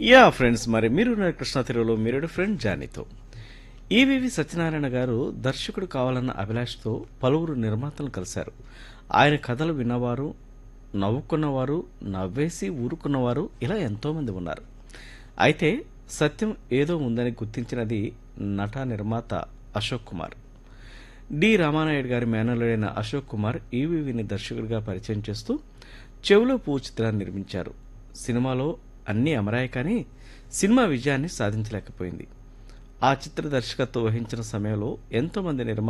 yeah friends మరి మీరు కృష్ణ తిరువులో మీరు ఫ్రెండ్ జానీతో ఈవివి సత్యనారాయణ గారు దర్శకుడు కావాలన్న అభిలాషతో పలువురు నిర్మాతలను కలిశారు ఆయన కథలు విన్నవారు నవ్వుకున్నవారు నవ్వేసి ఊరుకున్నవారు ఇలా ఎంతోమంది ఉన్నారు అయితే సత్యం ఏదో ఉందని గుర్తించినది నట నిర్మాత అశోక్ కుమార్ డి రామానాయుడు గారి మేనలుడైన అశోక్ కుమార్ ఈవీవిని దర్శకుడిగా పరిచయం చేస్తూ చెవులో పువ్వు చిత్రాన్ని నిర్మించారు సినిమాలో అన్నీ అమరాయి కానీ సినిమా విజయాన్ని సాధించలేకపోయింది ఆ చిత్ర దర్శకత్వం వహించిన సమయంలో ఎంతోమంది నిర్మాత